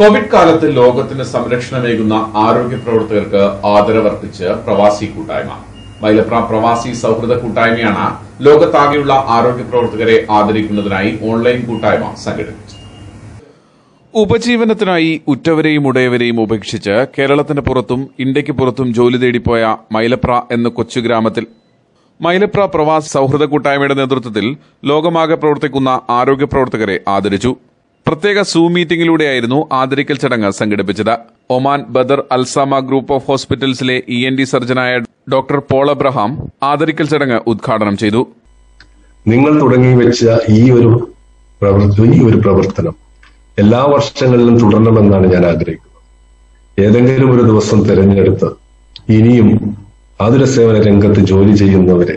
Covid കാലത്ത് ലോകത്തിന് സംരക്ഷണമേകുന്ന ആരോഗ്യ പ്രവർത്തകർക്ക് ആദരവർപ്പിച്ച് പ്രവാസി കൂട്ടായ്മ മൈലപ്ര പ്രവാസി സൗഹൃദ കൂട്ടായ്മയാണ് ലോകത്താകെയുള്ള ആരോഗ്യ പ്രവർത്തകരെ ആദരിക്കുന്നതിനായി ഓൺലൈൻ കൂട്ടായ്മ സംഘടിപ്പിച്ചത് ഉപജീവനത്തിനായി ഉറ്റവരെയും ഉടയവരെയും ഉപേക്ഷിച്ച് കേരളത്തിന് പുറത്തും ഇന്ത്യക്ക് പുറത്തും ജോലി തേടിപ്പോയ മൈലപ്ര എന്ന കൊച്ചു ഗ്രാമത്തിൽ മൈലപ്ര പ്രവാസി സൗഹൃദ കൂട്ടായ്മയുടെ നേതൃത്വത്തിൽ ലോകമാകെ പ്രവർത്തിക്കുന്ന ആരോഗ്യ പ്രവർത്തകരെ ആദരിച്ചു പ്രത്യേക സൂം മീറ്റിംഗിലൂടെയായിരുന്നു ആദരിക്കൽ ചടങ്ങ് സംഘടിപ്പിച്ചത് Oman Badr Al Sama group of ഹോസ്പിറ്റൽസിലെ ഇ എൻ ഡി സർജനായ ഡോക്ടർ പോൾ അബ്രഹാം ആദരിക്കൽ ചടങ്ങ് ഉദ്ഘാടനം ചെയ്തു നിങ്ങൾ തുടങ്ങി വെച്ച ഈ ഒരു പ്രവർത്തി ഈ ഒരു പ്രവർത്തനം എല്ലാ വർഷങ്ങളിലും തുടരണമെന്നാണ് ഞാൻ ആഗ്രഹിക്കുന്നത് ഏതെങ്കിലും ഒരു ദിവസം തിരഞ്ഞെടുത്ത് ഇനിയും ആതുര സേവന രംഗത്ത് ജോലി ചെയ്യുന്നവരെ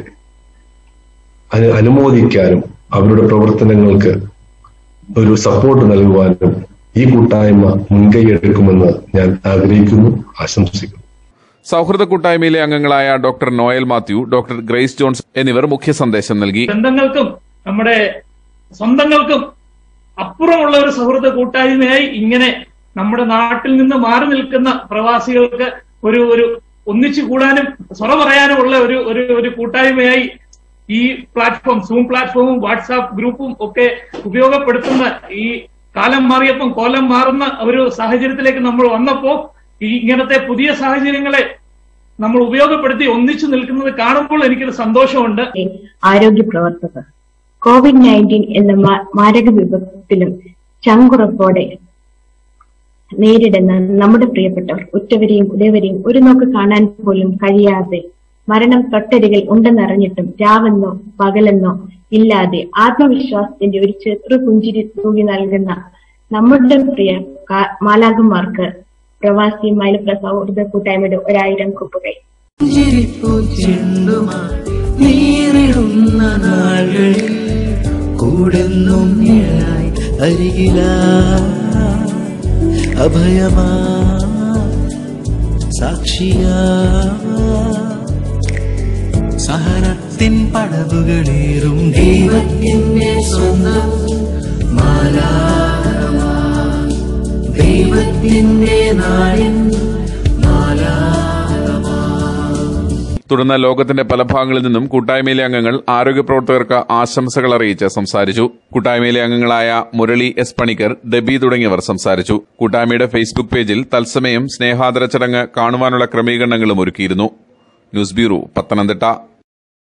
അനു അനുമോദിക്കാനും അവരുടെ പ്രവർത്തനങ്ങൾക്ക് ഒരു സപ്പോർട്ട് നൽകുവാനും ഈ കൂട്ടായ്മ മുൻകൈയെടുക്കുമെന്ന് ഞാൻ ആഗ്രഹിക്കുന്നു ആശംസിക്കുന്നു സൗഹൃദ കൂട്ടായ്മയിലെ അംഗങ്ങളായ doctor Noel Mathew doctor Grace Johns എന്നിവർ മുഖ്യ സന്ദേശം നൽകി ബന്ധങ്ങൾക്കും നമ്മുടെ സ്വന്തങ്ങൾക്കും അപ്പുറമുള്ള ഒരു സൗഹൃദ കൂട്ടായ്മയായി ഇങ്ങനെ നമ്മുടെ നാട്ടിൽ നിന്ന് മാറി നിൽക്കുന്ന പ്രവാസികൾക്ക് ഒരു ഒരു ഒന്നിച്ചു കൂടാനും സ്വറ പറയാനും ഉള്ള ഒരു ഒരു ഒരു കൂട്ടായ്മയായി ഈ പ്ലാറ്റ്ഫോം സൂം പ്ലാറ്റ്ഫോമും വാട്സാപ്പ് ഗ്രൂപ്പും ഒക്കെ ഉപയോഗപ്പെടുത്തുന്ന ഈ കാലം മാറിയപ്പം കോലം മാറുന്ന ഒരു സാഹചര്യത്തിലേക്ക് നമ്മൾ വന്നപ്പോ ഈ ഇങ്ങനത്തെ പുതിയ സാഹചര്യങ്ങളെ നമ്മൾ ഉപയോഗപ്പെടുത്തി ഒന്നിച്ചു നിൽക്കുന്നത് കാണുമ്പോൾ എനിക്കൊരു സന്തോഷമുണ്ട് ആരോഗ്യ പ്രവർത്തകർ കോവിഡ് നയൻറ്റീൻ എന്ന മാ- മാരക വിപത്തിലും ചങ്കുറപ്പോടെ നേരിടുന്ന നമ്മുടെ പ്രിയപ്പെട്ടവർ ഉറ്റവരെയും ഉടയവരെയും ഒരു നോക്ക് കാണാൻ പോലും കഴിയാതെ മരണം തൊട്ടരികിൽ ഉണ്ടെന്നറിഞ്ഞിട്ടും രാവെന്നോ പകലെന്നോ ഇല്ലാതെ ആത്മവിശ്വാസത്തിന്റെ ഒരു ചെറു പുഞ്ചിരി തൂകി നൽകുന്ന നമ്മുടെ പ്രിയ കാ- മാലാഖന്മാർക്ക് പ്രവാസി മൈലപ്ര സൗഹൃദ കൂട്ടായ്മയുടെ ഒരായിരം കുപ്പുകൈ പുഞ്ചിരിപ്പൂ ചെണ്ടുമായി നീറിടുന്ന നാളുകളിൽ കൂടെന്നും നിഴലായി അരികിലാ അഭയമാ സാക്ഷിയാ സഹനത്തിൻ പടവുകളേറും ദൈവത്തിന്റെ സ്വന്തം മാലാകമാ ദൈവത്തിന്റെ നാടിൻ മാലാകമാ തുടർന്ന് ലോകത്തിന്റെ പല ഭാഗങ്ങളിൽ നിന്നും കൂട്ടായ്മയിലെ അംഗങ്ങൾ ആരോഗ്യ പ്രവർത്തകർക്ക് ആശംസകൾ അറിയിച്ച് സംസാരിച്ചു കൂട്ടായ്മയിലെ അംഗങ്ങളായ മുരളി എസ് പണിക്കർ ഡെബി തുടങ്ങിയവർ സംസാരിച്ചു കൂട്ടായ്മയുടെ ഫേസ്ബുക്ക് പേജിൽ തത്സമയം സ്നേഹാദര ചടങ്ങ് കാണുവാനുള്ള ക്രമീകരണങ്ങളും ഒരുക്കിയിരുന്നു ന്യൂസ് ബ്യൂറോ പത്തനംതിട്ട